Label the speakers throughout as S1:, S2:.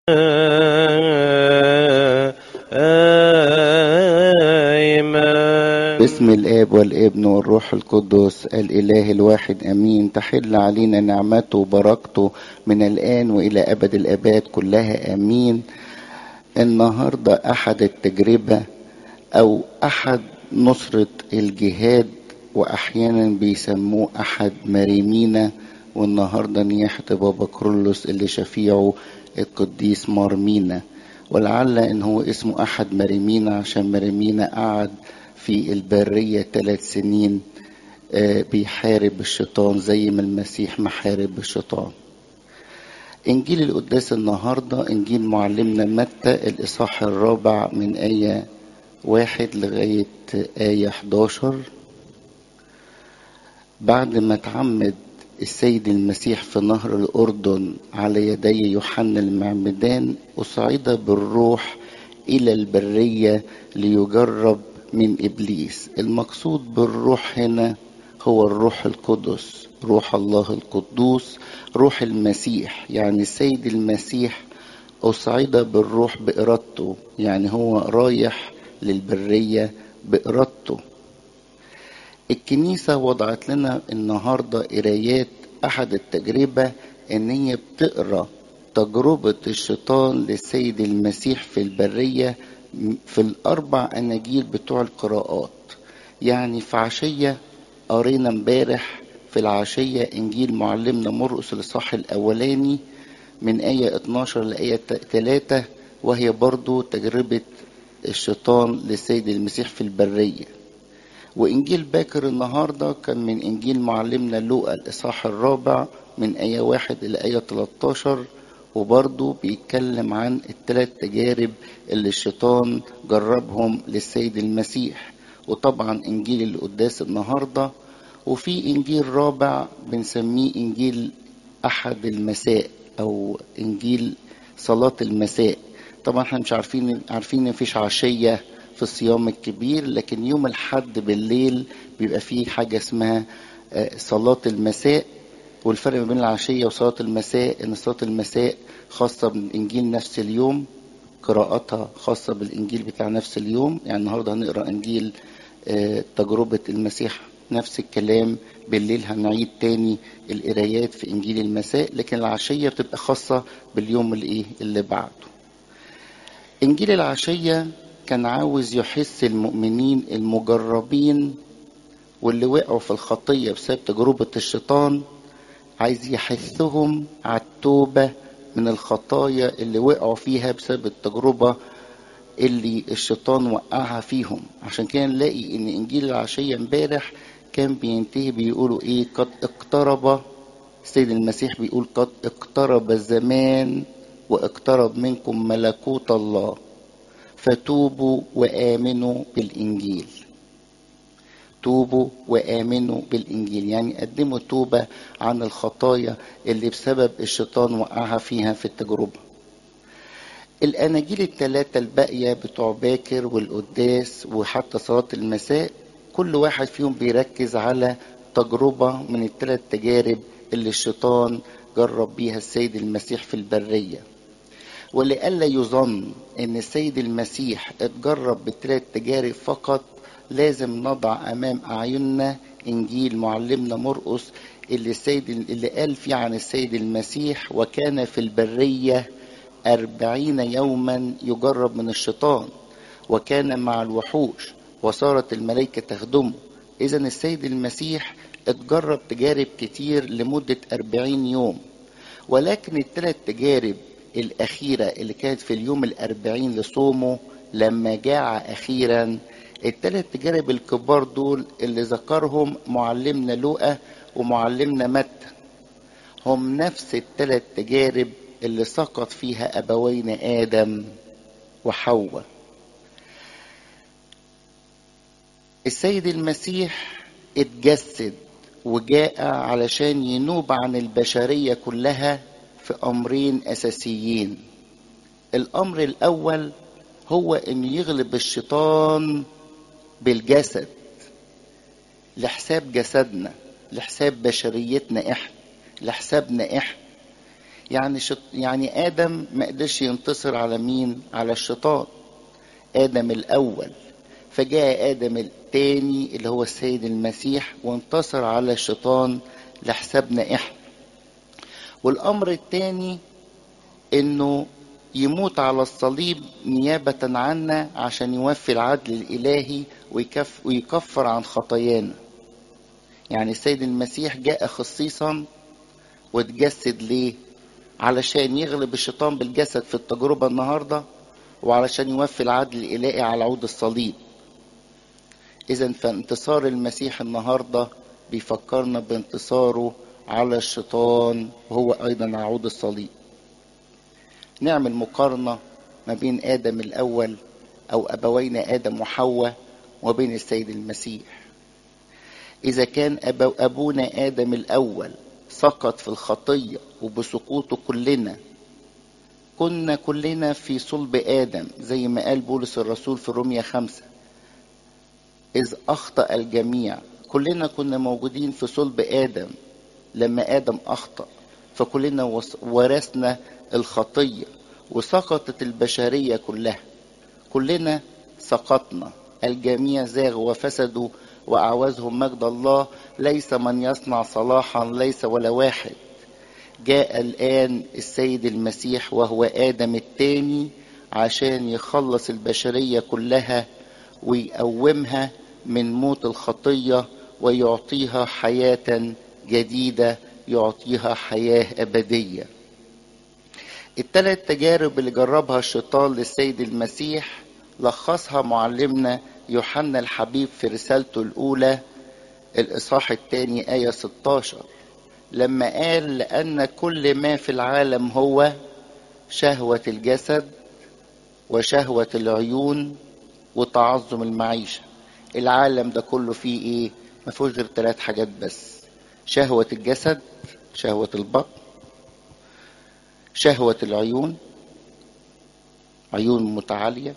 S1: آمين
S2: باسم الآب والابن والروح القدس الإله الواحد أمين تحل علينا نعمته وبركته من الآن وإلى أبد الآباد كلها أمين النهاردة أحد التجربة أو أحد نصرة الجهاد وأحيانا بيسموه أحد مريمينا والنهاردة نياحة بابا كرولوس اللي شفيعه القديس مارمينا ولعل إن هو اسمه أحد مريمينا عشان مريمينا قعد في البرية ثلاث سنين آه، بيحارب الشيطان زي ما المسيح محارب الشيطان إنجيل القداس النهاردة إنجيل معلمنا متى الإصحاح الرابع من آية واحد لغاية آية 11 بعد ما تعمد السيد المسيح في نهر الأردن على يدي يوحنا المعمدان أصعد بالروح إلى البرية ليجرب من إبليس المقصود بالروح هنا هو الروح القدس روح الله القدوس روح المسيح يعني السيد المسيح أصعد بالروح بإرادته يعني هو رايح للبرية بإرادته الكنيسة وضعت لنا النهاردة قرايات أحد التجربة إن هي بتقرأ تجربة الشيطان للسيد المسيح في البرية في الأربع أناجيل بتوع القراءات يعني في عشية قرينا امبارح في العشية إنجيل معلمنا مرقس الإصحاح الأولاني من آية 12 لآية 3 وهي برضو تجربة الشيطان للسيد المسيح في البرية وإنجيل باكر النهاردة كان من إنجيل معلمنا لوقا الإصحاح الرابع من آية واحد إلى آية 13 وبرضه بيتكلم عن الثلاث تجارب اللي الشيطان جربهم للسيد المسيح وطبعا إنجيل القداس النهاردة وفي إنجيل رابع بنسميه إنجيل أحد المساء أو إنجيل صلاة المساء طبعا احنا مش عارفين عارفين مفيش عشية في الصيام الكبير لكن يوم الحد بالليل بيبقى فيه حاجة اسمها آه، صلاة المساء والفرق ما بين العشية وصلاة المساء إن صلاة المساء خاصة بالإنجيل نفس اليوم قراءتها خاصة بالإنجيل بتاع نفس اليوم يعني النهاردة هنقرأ إنجيل آه، تجربة المسيح نفس الكلام بالليل هنعيد تاني القرايات في إنجيل المساء لكن العشية بتبقى خاصة باليوم الإيه اللي بعده إنجيل العشية كان عاوز يحس المؤمنين المجربين واللي وقعوا في الخطية بسبب تجربة الشيطان عايز يحثهم على التوبة من الخطايا اللي وقعوا فيها بسبب التجربة اللي الشيطان وقعها فيهم عشان كده نلاقي ان انجيل العشية امبارح كان بينتهي بيقولوا ايه قد اقترب السيد المسيح بيقول قد اقترب الزمان واقترب منكم ملكوت الله فتوبوا وامنوا بالانجيل توبوا وامنوا بالانجيل يعني قدموا توبه عن الخطايا اللي بسبب الشيطان وقعها فيها في التجربه الاناجيل الثلاثه الباقيه بتوع باكر والقداس وحتى صلاه المساء كل واحد فيهم بيركز على تجربه من الثلاث تجارب اللي الشيطان جرب بيها السيد المسيح في البريه ولئلا يظن ان السيد المسيح اتجرب بالثلاث تجارب فقط لازم نضع امام اعيننا انجيل معلمنا مرقس اللي السيد اللي قال فيه عن السيد المسيح وكان في البريه أربعين يوما يجرب من الشيطان وكان مع الوحوش وصارت الملائكة تخدمه إذا السيد المسيح اتجرب تجارب كتير لمدة أربعين يوم ولكن الثلاث تجارب الأخيرة اللي كانت في اليوم الأربعين لصومه لما جاع أخيرا الثلاث تجارب الكبار دول اللي ذكرهم معلمنا لوقا ومعلمنا متى هم نفس الثلاث تجارب اللي سقط فيها أبوين آدم وحواء السيد المسيح اتجسد وجاء علشان ينوب عن البشرية كلها في أمرين أساسيين الأمر الأول هو أن يغلب الشيطان بالجسد لحساب جسدنا لحساب بشريتنا إحنا لحسابنا إحنا يعني شط... يعني ادم ما قدرش ينتصر على مين على الشيطان ادم الاول فجاء ادم الثاني اللي هو السيد المسيح وانتصر على الشيطان لحسابنا احنا والامر الثاني انه يموت على الصليب نيابة عنا عشان يوفي العدل الإلهي ويكف ويكفر عن خطايانا يعني السيد المسيح جاء خصيصا واتجسد ليه علشان يغلب الشيطان بالجسد في التجربة النهاردة وعلشان يوفي العدل الإلهي على عود الصليب إذا فانتصار المسيح النهاردة بيفكرنا بانتصاره على الشيطان وهو أيضا على عود الصليب نعمل مقارنة ما بين آدم الأول أو أبوينا آدم وحواء وبين السيد المسيح إذا كان أبو أبونا آدم الأول سقط في الخطية وبسقوطه كلنا كنا كلنا في صلب آدم زي ما قال بولس الرسول في روميا خمسة إذ أخطأ الجميع كلنا كنا موجودين في صلب آدم لما آدم أخطأ فكلنا ورثنا الخطية وسقطت البشرية كلها كلنا سقطنا الجميع زاغوا وفسدوا وأعوزهم مجد الله ليس من يصنع صلاحا ليس ولا واحد جاء الآن السيد المسيح وهو آدم الثاني عشان يخلص البشرية كلها ويقومها من موت الخطية ويعطيها حياة جديدة يعطيها حياة أبدية الثلاث تجارب اللي جربها الشيطان للسيد المسيح لخصها معلمنا يوحنا الحبيب في رسالته الأولى الإصحاح الثاني آية 16 لما قال لأن كل ما في العالم هو شهوة الجسد وشهوة العيون وتعظم المعيشة العالم ده كله فيه ايه ما فيهوش غير ثلاث حاجات بس شهوة الجسد شهوة البطن شهوة العيون عيون متعالية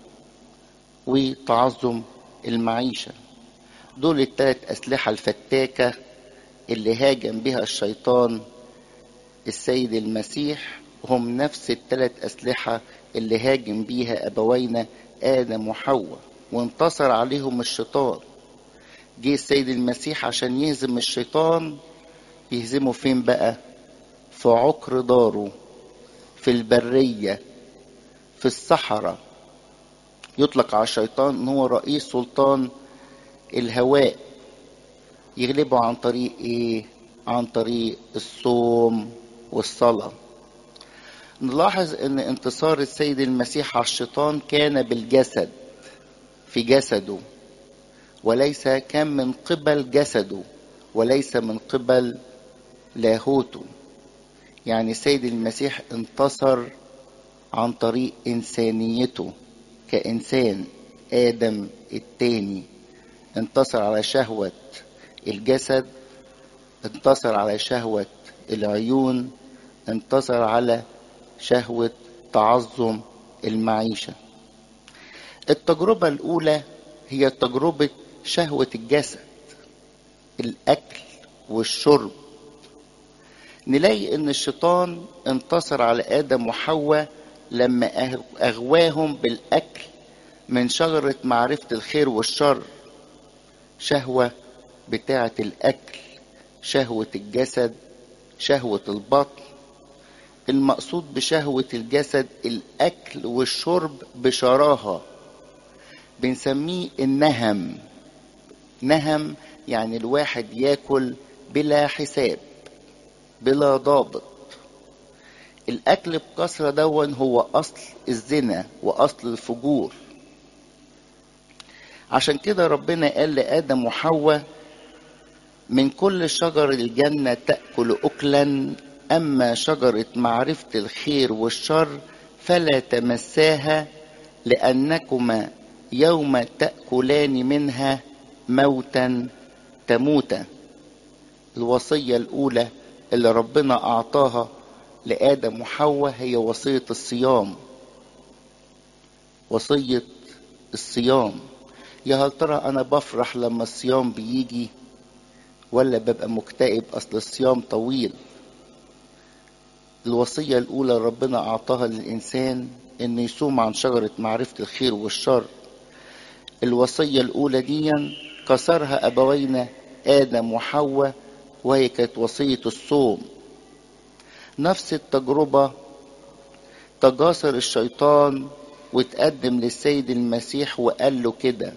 S2: وتعظم المعيشة دول الثلاث أسلحة الفتاكة اللي هاجم بها الشيطان السيد المسيح هم نفس الثلاث أسلحة اللي هاجم بيها أبوينا آدم وحواء وانتصر عليهم الشيطان جه السيد المسيح عشان يهزم الشيطان يهزمه فين بقى في عقر داره في البرية في الصحراء يطلق على الشيطان ان هو رئيس سلطان الهواء يغلبه عن طريق ايه عن طريق الصوم والصلاة نلاحظ ان انتصار السيد المسيح على الشيطان كان بالجسد في جسده وليس كان من قبل جسده وليس من قبل لاهوته يعني السيد المسيح انتصر عن طريق انسانيته كانسان ادم التاني انتصر على شهوه الجسد انتصر على شهوه العيون انتصر على شهوه تعظم المعيشه التجربه الاولى هي تجربه شهوه الجسد الاكل والشرب نلاقي ان الشيطان انتصر على ادم وحواء لما اغواهم بالاكل من شجره معرفه الخير والشر شهوه بتاعه الاكل شهوه الجسد شهوه البطن المقصود بشهوه الجسد الاكل والشرب بشراهه بنسميه النهم نهم يعني الواحد ياكل بلا حساب بلا ضابط الاكل بكثره دون هو اصل الزنا واصل الفجور عشان كده ربنا قال لادم وحواء من كل شجر الجنه تاكل اكلا اما شجره معرفه الخير والشر فلا تمساها لانكما يوم تاكلان منها موتا تموتا الوصيه الاولى اللي ربنا أعطاها لآدم وحواء هي وصية الصيام وصية الصيام يا هل ترى أنا بفرح لما الصيام بيجي ولا ببقى مكتئب أصل الصيام طويل الوصية الأولى ربنا أعطاها للإنسان إنه يصوم عن شجرة معرفة الخير والشر الوصية الأولى دي كسرها أبوينا آدم وحواء وهي كانت وصية الصوم نفس التجربة تجاسر الشيطان وتقدم للسيد المسيح وقال له كده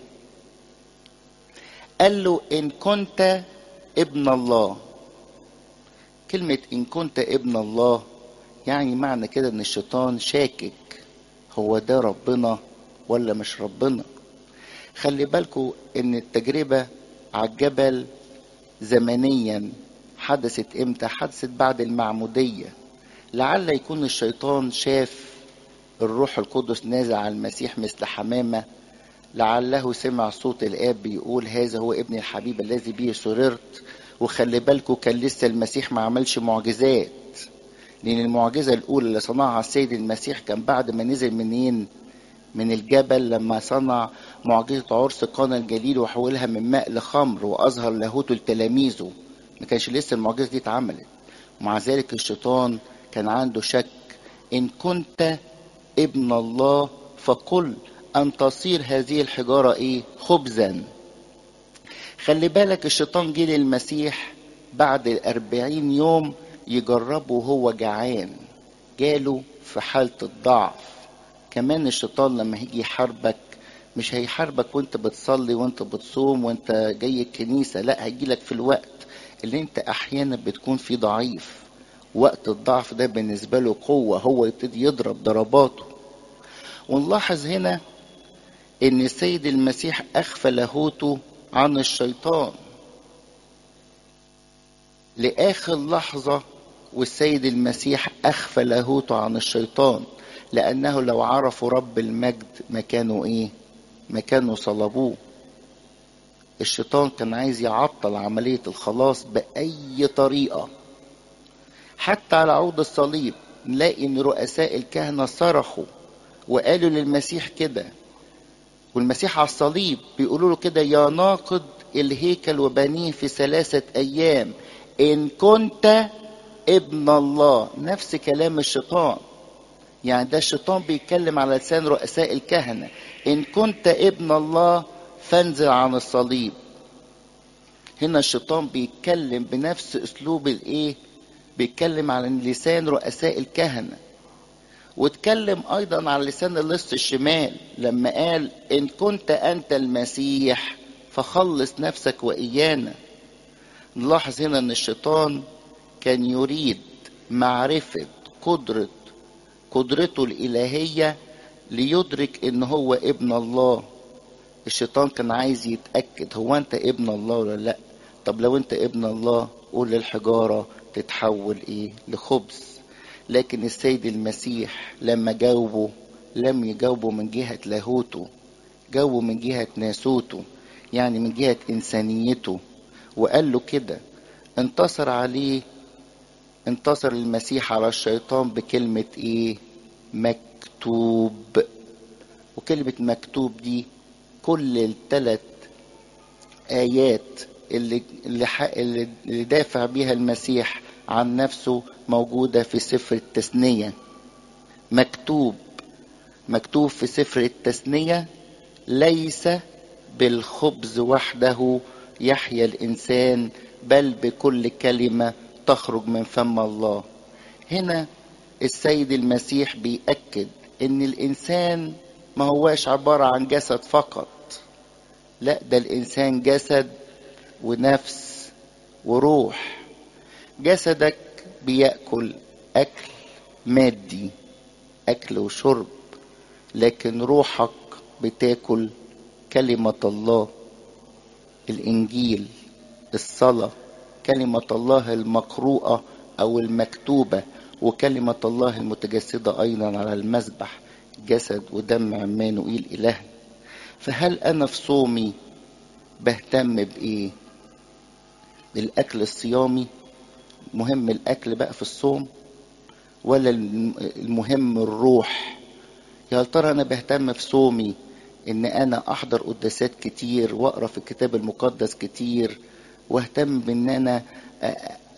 S2: قال له إن كنت ابن الله كلمة إن كنت ابن الله يعني معنى كده إن الشيطان شاكك هو ده ربنا ولا مش ربنا خلي بالكوا إن التجربة على الجبل زمنيا حدثت امتى حدثت بعد المعمودية لعل يكون الشيطان شاف الروح القدس نازل على المسيح مثل حمامة لعله سمع صوت الآب بيقول هذا هو ابن الحبيب الذي به سررت وخلي بالكوا كان لسه المسيح ما عملش معجزات لأن المعجزة الأولى اللي صنعها السيد المسيح كان بعد ما نزل منين؟ من الجبل لما صنع معجزة عرس قانا الجليل وحولها من ماء لخمر وأظهر لاهوته لتلاميذه ما كانش لسه المعجزة دي اتعملت ومع ذلك الشيطان كان عنده شك إن كنت ابن الله فقل أن تصير هذه الحجارة إيه خبزا خلي بالك الشيطان جه للمسيح بعد الأربعين يوم يجربه وهو جعان جاله في حالة الضعف كمان الشيطان لما هيجي يحاربك مش هيحاربك وانت بتصلي وانت بتصوم وانت جاي الكنيسة لا هيجيلك في الوقت اللي انت احيانا بتكون فيه ضعيف وقت الضعف ده بالنسبة له قوة هو يبتدي يضرب ضرباته ونلاحظ هنا ان السيد المسيح اخفى لاهوته عن الشيطان لاخر لحظة والسيد المسيح اخفى لاهوته عن الشيطان لانه لو عرفوا رب المجد مكانه ايه مكانه صلبوه الشيطان كان عايز يعطل عملية الخلاص بأي طريقة حتى على عود الصليب نلاقي ان رؤساء الكهنة صرخوا وقالوا للمسيح كده والمسيح على الصليب بيقولوا له كده يا ناقد الهيكل وبنيه في ثلاثة أيام إن كنت ابن الله نفس كلام الشيطان يعني ده الشيطان بيتكلم على لسان رؤساء الكهنة إن كنت ابن الله فانزل عن الصليب هنا الشيطان بيتكلم بنفس أسلوب الإيه بيتكلم على لسان رؤساء الكهنة واتكلم أيضا على لسان اللص الشمال لما قال إن كنت أنت المسيح فخلص نفسك وإيانا نلاحظ هنا أن الشيطان كان يريد معرفة قدرة قدرته الإلهية ليدرك إن هو ابن الله الشيطان كان عايز يتأكد هو أنت ابن الله ولا لأ طب لو أنت ابن الله قول للحجارة تتحول إيه لخبز لكن السيد المسيح لما جاوبه لم يجاوبه من جهة لاهوته جاوبه من جهة ناسوته يعني من جهة إنسانيته وقال له كده انتصر عليه انتصر المسيح على الشيطان بكلمة ايه مكتوب وكلمة مكتوب دي كل الثلاث آيات اللي اللي, اللي دافع بيها المسيح عن نفسه موجودة في سفر التثنية مكتوب مكتوب في سفر التثنية ليس بالخبز وحده يحيا الإنسان بل بكل كلمة تخرج من فم الله هنا السيد المسيح بيأكد ان الانسان ما هواش عبارة عن جسد فقط لا ده الانسان جسد ونفس وروح جسدك بيأكل اكل مادي اكل وشرب لكن روحك بتاكل كلمة الله الانجيل الصلاه كلمة الله المقروءة أو المكتوبة وكلمة الله المتجسدة أيضا على المذبح جسد ودم عمانوئيل إله فهل أنا في صومي بهتم بإيه؟ بالأكل الصيامي مهم الأكل بقى في الصوم ولا المهم الروح يا ترى أنا بهتم في صومي إن أنا أحضر قداسات كتير وأقرأ في الكتاب المقدس كتير واهتم بان انا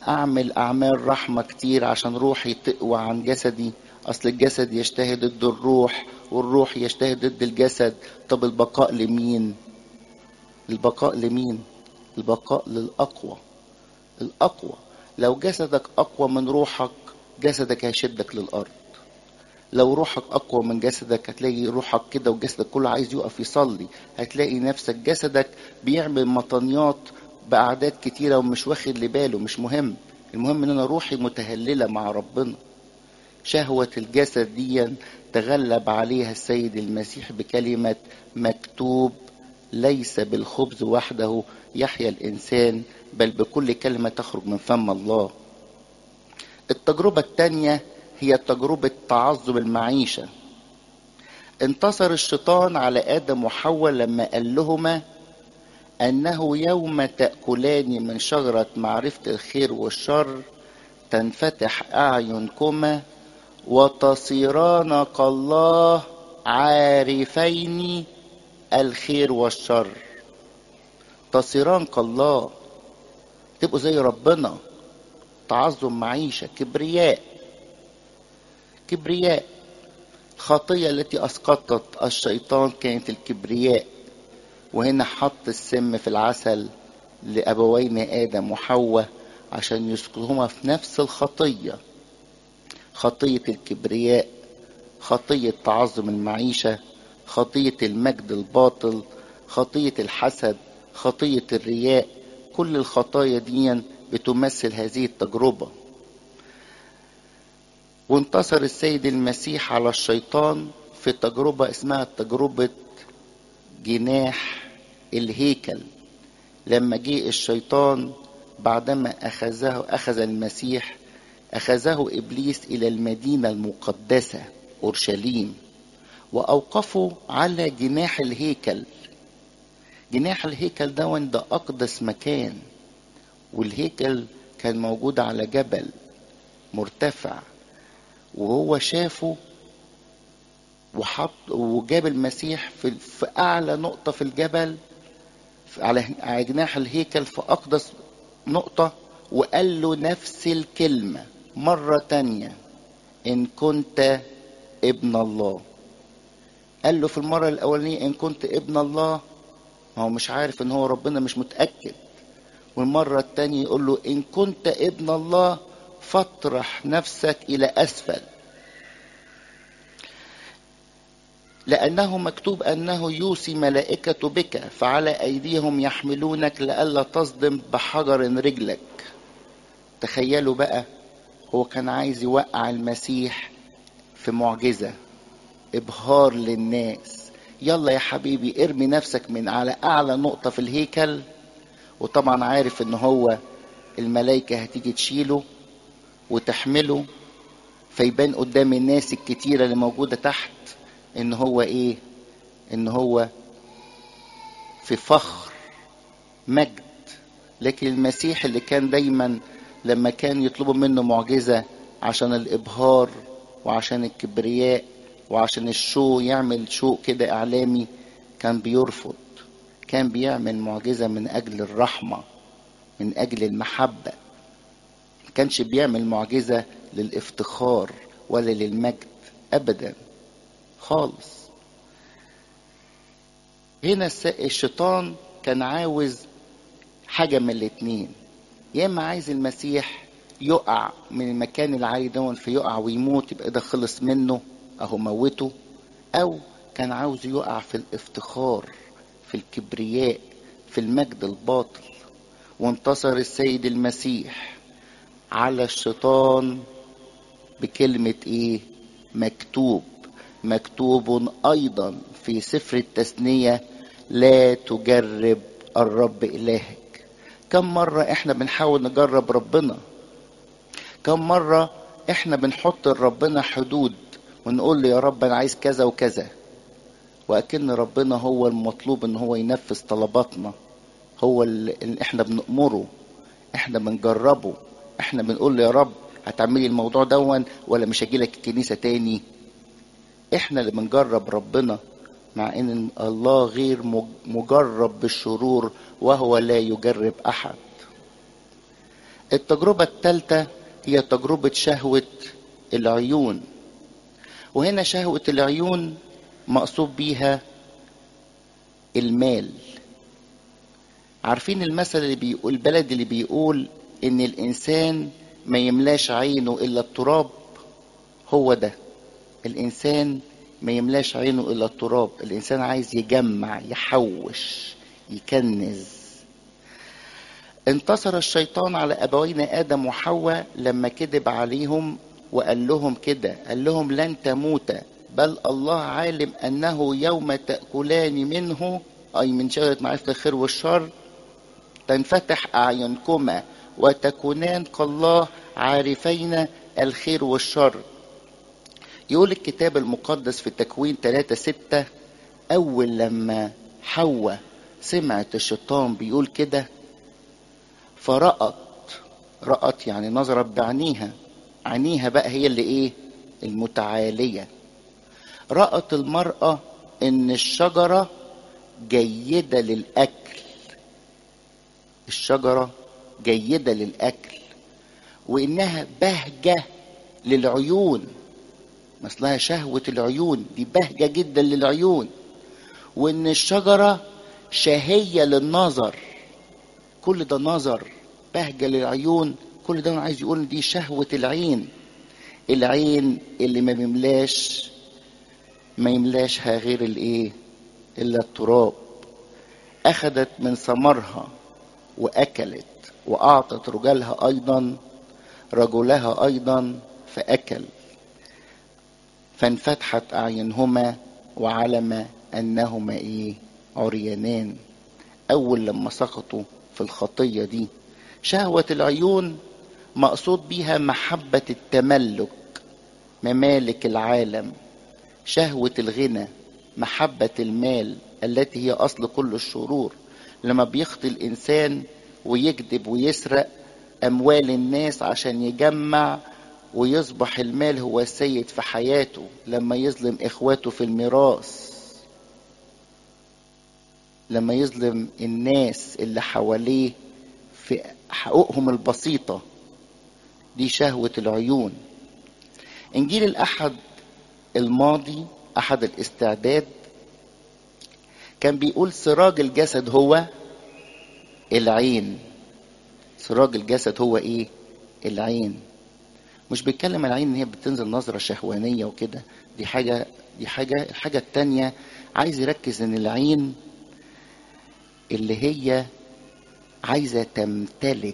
S2: اعمل اعمال رحمة كتير عشان روحي تقوى عن جسدي اصل الجسد يشتهي ضد الروح والروح يشتهي ضد الجسد طب البقاء لمين البقاء لمين البقاء للاقوى الاقوى لو جسدك اقوى من روحك جسدك هيشدك للارض لو روحك اقوى من جسدك هتلاقي روحك كده وجسدك كله عايز يقف يصلي هتلاقي نفسك جسدك بيعمل مطنيات باعداد كتيره ومش واخد لباله مش مهم المهم ان انا روحي متهلله مع ربنا شهوه الجسد دي تغلب عليها السيد المسيح بكلمه مكتوب ليس بالخبز وحده يحيا الانسان بل بكل كلمه تخرج من فم الله التجربه الثانيه هي تجربة تعظم المعيشة انتصر الشيطان على آدم وحواء لما قال لهما أنه يوم تأكلان من شجرة معرفة الخير والشر تنفتح أعينكما وتصيران كالله عارفين الخير والشر تصيران كالله تبقوا زي ربنا تعظم معيشة كبرياء كبرياء الخطية التي أسقطت الشيطان كانت الكبرياء وهنا حط السم في العسل لأبوين آدم وحواء عشان يسقطهما في نفس الخطية خطية الكبرياء خطية تعظم المعيشة خطية المجد الباطل خطية الحسد خطية الرياء كل الخطايا دي بتمثل هذه التجربه وانتصر السيد المسيح على الشيطان في تجربة اسمها تجربة جناح الهيكل لما جه الشيطان بعدما أخذه أخذ المسيح أخذه إبليس إلى المدينة المقدسة أورشليم وأوقفه على جناح الهيكل جناح الهيكل ده ده أقدس مكان والهيكل كان موجود على جبل مرتفع وهو شافه وحط وجاب المسيح في, في اعلى نقطه في الجبل على جناح الهيكل في اقدس نقطه وقال له نفس الكلمه مره تانيه ان كنت ابن الله قال له في المره الاولانيه ان كنت ابن الله ما هو مش عارف ان هو ربنا مش متاكد والمره التانيه يقول له ان كنت ابن الله فاطرح نفسك الى اسفل لانه مكتوب انه يوصي ملائكه بك فعلى ايديهم يحملونك لئلا تصدم بحجر رجلك تخيلوا بقى هو كان عايز يوقع المسيح في معجزه ابهار للناس يلا يا حبيبي ارمي نفسك من على اعلى نقطه في الهيكل وطبعا عارف ان هو الملائكه هتيجي تشيله وتحمله فيبان قدام الناس الكتيرة اللي موجودة تحت ان هو ايه ان هو في فخر مجد لكن المسيح اللي كان دايما لما كان يطلبوا منه معجزة عشان الإبهار وعشان الكبرياء وعشان الشو يعمل شو كده إعلامي كان بيرفض كان بيعمل معجزة من أجل الرحمة من أجل المحبة كانش بيعمل معجزة للافتخار ولا للمجد أبدا خالص هنا الشيطان كان عاوز حاجة من الاتنين يا إما عايز المسيح يقع من المكان العالي دون فيقع ويموت يبقى ده خلص منه أهو موته أو كان عاوز يقع في الافتخار في الكبرياء في المجد الباطل وانتصر السيد المسيح على الشيطان بكلمة ايه مكتوب مكتوب ايضا في سفر التثنية لا تجرب الرب الهك كم مرة احنا بنحاول نجرب ربنا كم مرة احنا بنحط لربنا حدود ونقول له يا رب انا عايز كذا وكذا واكن ربنا هو المطلوب ان هو ينفذ طلباتنا هو اللي احنا بنأمره احنا بنجربه احنا بنقول له يا رب هتعملي الموضوع دون ولا مش هجيلك الكنيسه تاني احنا اللي بنجرب ربنا مع ان الله غير مجرب بالشرور وهو لا يجرب احد التجربة الثالثة هي تجربة شهوة العيون وهنا شهوة العيون مقصود بيها المال عارفين المثل اللي بيقول البلد اللي بيقول ان الانسان ما يملاش عينه الا التراب هو ده الانسان ما يملاش عينه الا التراب الانسان عايز يجمع يحوش يكنز انتصر الشيطان على ابوينا ادم وحواء لما كذب عليهم وقال لهم كده قال لهم لن تموتا بل الله عالم انه يوم تاكلان منه اي من شجره معرفه الخير والشر تنفتح اعينكما وتكونان كالله عارفين الخير والشر يقول الكتاب المقدس في تكوين 3 6 أول لما حواء سمعت الشيطان بيقول كده فرأت رأت يعني نظرت بعينيها عينيها بقى هي اللي ايه المتعالية رأت المرأة ان الشجرة جيدة للأكل الشجرة جيدة للأكل وإنها بهجة للعيون مثلها شهوة العيون دي بهجة جدا للعيون وإن الشجرة شهية للنظر كل ده نظر بهجة للعيون كل ده عايز يقول دي شهوة العين العين اللي ما بيملاش ما يملاشها غير الايه الا التراب اخذت من ثمرها واكلت واعطت رجالها ايضا رجلها ايضا فاكل فانفتحت اعينهما وعلم انهما ايه عريانان اول لما سقطوا في الخطيه دي شهوه العيون مقصود بيها محبه التملك ممالك العالم شهوه الغنى محبه المال التي هي اصل كل الشرور لما بيخطي الانسان ويكذب ويسرق اموال الناس عشان يجمع ويصبح المال هو السيد في حياته لما يظلم اخواته في الميراث لما يظلم الناس اللي حواليه في حقوقهم البسيطه دي شهوه العيون انجيل الاحد الماضي احد الاستعداد كان بيقول سراج الجسد هو العين سراج الجسد هو ايه العين مش بيتكلم عن العين ان هي بتنزل نظرة شهوانية وكده دي حاجة دي حاجة الحاجة التانية عايز يركز ان العين اللي هي عايزة تمتلك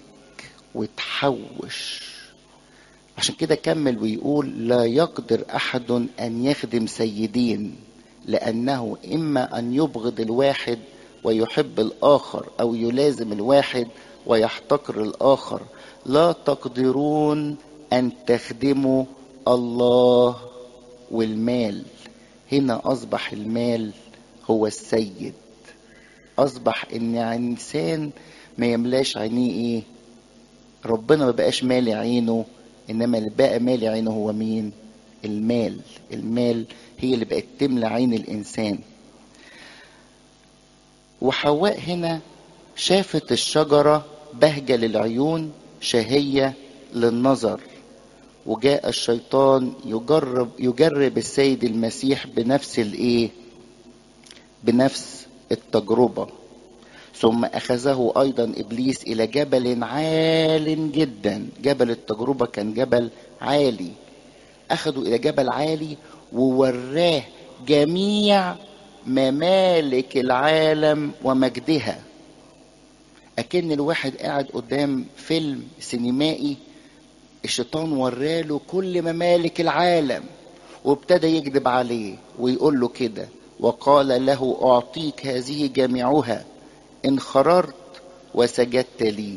S2: وتحوش عشان كده كمل ويقول لا يقدر احد ان يخدم سيدين لانه اما ان يبغض الواحد ويحب الاخر او يلازم الواحد ويحتقر الاخر لا تقدرون ان تخدموا الله والمال هنا اصبح المال هو السيد اصبح ان انسان ما يملاش عينيه ايه ربنا ما بقاش مالي عينه انما اللي بقى مالي عينه هو مين المال المال هي اللي بقت تملى عين الانسان وحواء هنا شافت الشجرة بهجة للعيون شهية للنظر وجاء الشيطان يجرب يجرب السيد المسيح بنفس الايه بنفس التجربة ثم أخذه أيضا إبليس إلى جبل عال جدا جبل التجربة كان جبل عالي أخذه إلى جبل عالي ووراه جميع ممالك العالم ومجدها أكن الواحد قاعد قدام فيلم سينمائي الشيطان وراله كل ممالك العالم وابتدى يكذب عليه ويقول له كده وقال له أعطيك هذه جميعها إن خررت وسجدت لي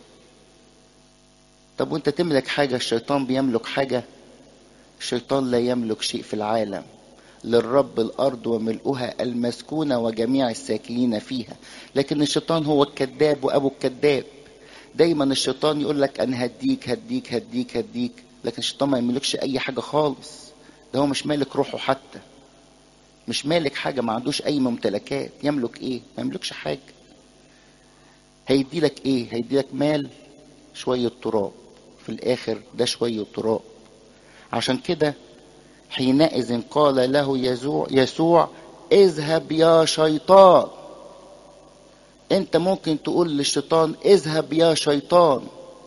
S2: طب وانت تملك حاجة الشيطان بيملك حاجة الشيطان لا يملك شيء في العالم للرب الأرض وملؤها المسكونة وجميع الساكنين فيها لكن الشيطان هو الكذاب وأبو الكذاب دايما الشيطان يقول لك أنا هديك هديك هديك هديك لكن الشيطان ما يملكش أي حاجة خالص ده هو مش مالك روحه حتى مش مالك حاجة ما عندوش أي ممتلكات يملك إيه ما يملكش حاجة هيدي لك إيه هيدي لك مال شوية تراب في الآخر ده شوية تراب عشان كده حينئذ قال له يسوع يسوع اذهب يا شيطان انت ممكن تقول للشيطان اذهب يا شيطان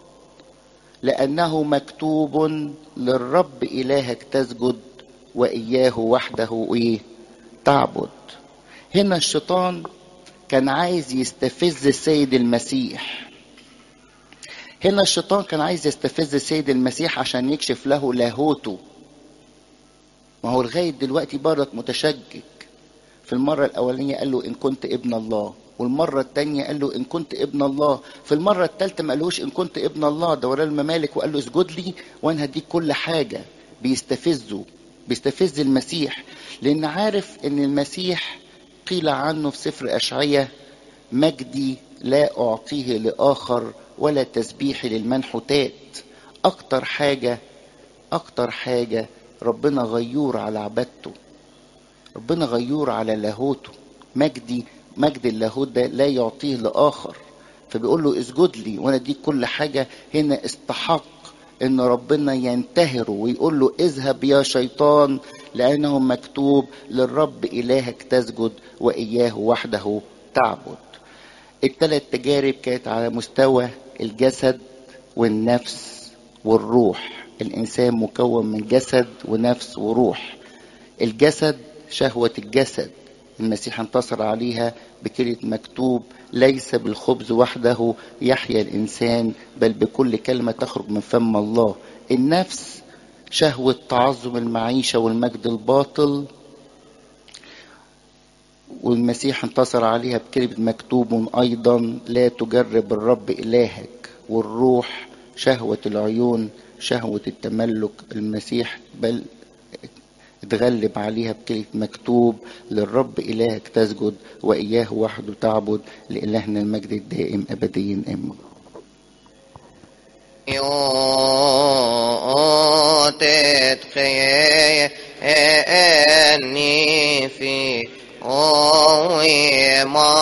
S2: لانه مكتوب للرب الهك تسجد واياه وحده ايه تعبد هنا الشيطان كان عايز يستفز السيد المسيح هنا الشيطان كان عايز يستفز السيد المسيح عشان يكشف له لاهوته ما هو لغايه دلوقتي برضك متشكك في المره الاولانيه قال له ان كنت ابن الله والمرة التانية قال له إن كنت ابن الله في المرة التالتة ما قالوش إن كنت ابن الله ده وراه الممالك وقال له اسجد لي وأنا هديك كل حاجة بيستفزه بيستفز المسيح لأن عارف إن المسيح قيل عنه في سفر أشعية مجدي لا أعطيه لآخر ولا تسبيحي للمنحوتات أكتر حاجة أكتر حاجة ربنا غيور على عبادته ربنا غيور على لاهوته مجدي مجد اللاهوت ده لا يعطيه لآخر فبيقول له اسجد لي وانا اديك كل حاجة هنا استحق ان ربنا ينتهره ويقول له اذهب يا شيطان لانه مكتوب للرب الهك تسجد واياه وحده تعبد الثلاث تجارب كانت على مستوى الجسد والنفس والروح الانسان مكون من جسد ونفس وروح الجسد شهوة الجسد المسيح انتصر عليها بكلمة مكتوب ليس بالخبز وحده يحيا الإنسان بل بكل كلمة تخرج من فم الله النفس شهوة تعظم المعيشة والمجد الباطل والمسيح انتصر عليها بكلمة مكتوب أيضا لا تجرب الرب إلهك والروح شهوة العيون شهوة التملك المسيح بل اتغلب عليها بكلمة مكتوب للرب إلهك تسجد وإياه وحده تعبد لإلهنا المجد الدائم أبديا آمين
S1: يوتت خياني في